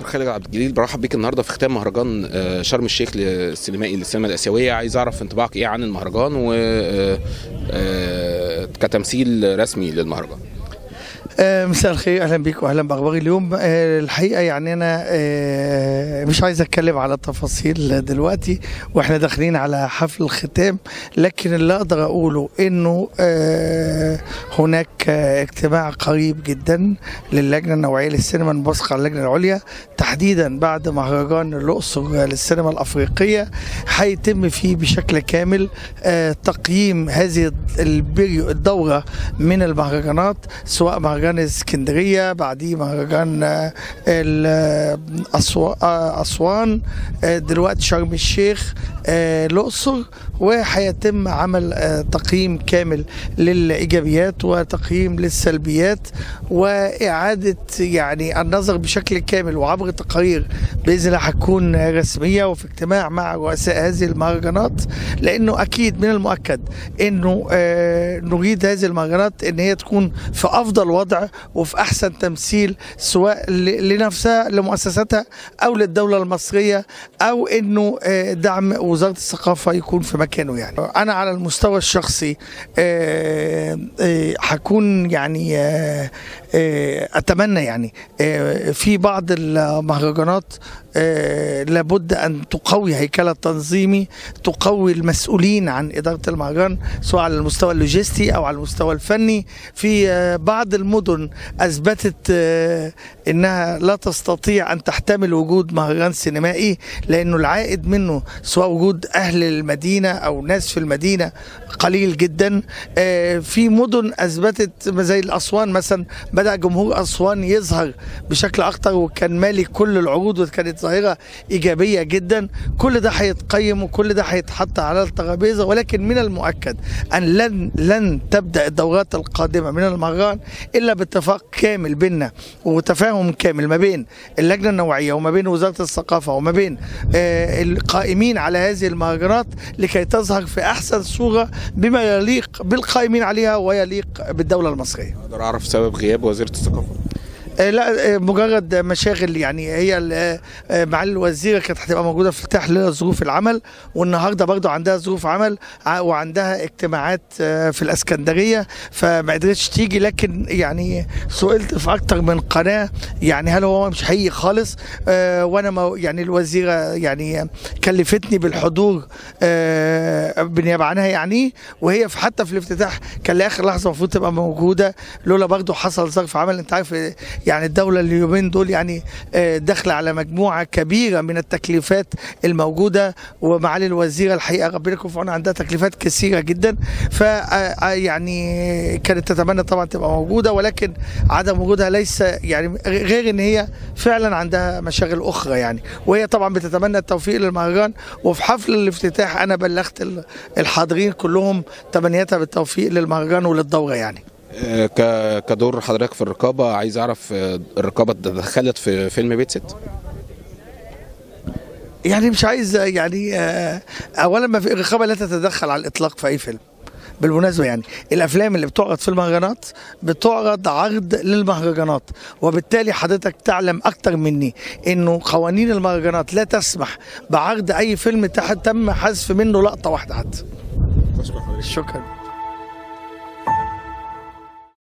خالد عبد الجليل برحب بيك النهارده في ختام مهرجان آه، شرم الشيخ السينمائي للسينما الاسيويه عايز اعرف انطباعك ايه عن المهرجان و آه، آه، كتمثيل رسمي للمهرجان آه، مساء الخير اهلا بيك واهلا باخبار اليوم آه، الحقيقه يعني انا آه، مش عايز اتكلم على التفاصيل دلوقتي واحنا داخلين على حفل الختام لكن اللي اقدر اقوله انه آه، هناك آه، اجتماع قريب جدا للجنه النوعيه للسينما المنبثقه على اللجنه العليا تحديدا بعد مهرجان الاقصر للسينما الافريقيه هيتم فيه بشكل كامل آه، تقييم هذه البريو الدوره من المهرجانات سواء مهرجان اسكندريه بعديه مهرجان آه، ال- آه، أسوا- آه، اسوان آه، دلوقتي شرم الشيخ آه، الاقصر وهيتم عمل آه، تقييم كامل للايجابيات وتقييم للسلبيات واعاده يعني النظر بشكل كامل وعبر تقارير باذن الله هتكون رسميه وفي اجتماع مع رؤساء هذه المهرجانات لانه اكيد من المؤكد انه آه، نريد هذه المهرجانات ان هي تكون في افضل وضع وفي احسن تمثيل سواء ل- لنفسها لمؤسساتها او للدوله المصريه او انه آه، دعم وزاره الثقافه يكون في مكانه يعني انا على المستوى الشخصي آه، آه، هكون يعني آه، آه، اتمنى يعني آه، في بعض المهرجانات آه، لابد ان تقوي هيكلها التنظيمي تقوي المسؤولين عن اداره المهرجان سواء على المستوى اللوجستي او على المستوى الفني في آه، بعض المدن اثبتت آه، انها لا تستطيع ان تحتمل وجود مهرجان سينمائي لانه العائد منه سواء وجود اهل المدينه او ناس في المدينه قليل جدا آه، في مدن اثبتت زي الاسوان مثلا بدا جمهور اسوان يظهر بشكل اكتر وكان مالي كل العروض وكانت ظاهره ايجابيه جدا كل ده هيتقيم وكل ده هيتحط على الترابيزه ولكن من المؤكد ان لن لن تبدا الدورات القادمه من المهرجان الا باتفاق كامل بيننا وتفاهم كامل ما بين اللجنه النوعيه وما بين وزاره الثقافه وما بين آه، القائمين على هذه المهرجانات لكي تظهر في احسن صوره بما يليق بالقائمين عليها ويليق بالدوله المصريه اقدر اعرف سبب غياب وزيره الثقافه آه، لا آه، مجرد مشاغل يعني هي ال- آه، آه، معالي الوزيره كانت هتبقى موجوده في افتتاح ظروف العمل والنهارده برضو عندها ظروف عمل ع- وعندها اجتماعات آه، في الاسكندريه فما قدرتش تيجي لكن يعني سئلت في اكتر من قناه يعني هل هو مش حقيقي خالص آه، وانا مو- يعني الوزيره يعني كلفتني بالحضور آه، بالنيابه عنها يعني وهي في حتى في الافتتاح كان لاخر لحظه المفروض تبقى موجوده لولا برضو حصل ظرف عمل انت عارف آه، يعني الدوله اليومين دول يعني آه، داخله على مجموعه كبيره من التكليفات الموجوده ومعالي الوزيره الحقيقه ربنا يكون في عونها عندها تكليفات كثيره جدا ف آه، يعني كانت تتمنى طبعا تبقى موجوده ولكن عدم وجودها ليس يعني غير ان هي فعلا عندها مشاغل اخرى يعني وهي طبعا بتتمنى التوفيق للمهرجان وفي حفل الافتتاح انا بلغت ال- الحاضرين كلهم تمنياتها بالتوفيق للمهرجان وللدوره يعني آه، ك- كدور حضرتك في الرقابه عايز اعرف آه، الرقابه تدخلت في فيلم بيت ست يعني مش عايز يعني آه، اولا ما في الرقابه لا تتدخل على الاطلاق في اي فيلم بالمناسبه يعني الافلام اللي بتعرض في المهرجانات بتعرض عرض للمهرجانات وبالتالي حضرتك تعلم اكتر مني انه قوانين المهرجانات لا تسمح بعرض اي فيلم تحت تم حذف منه لقطه واحده حتى شكرا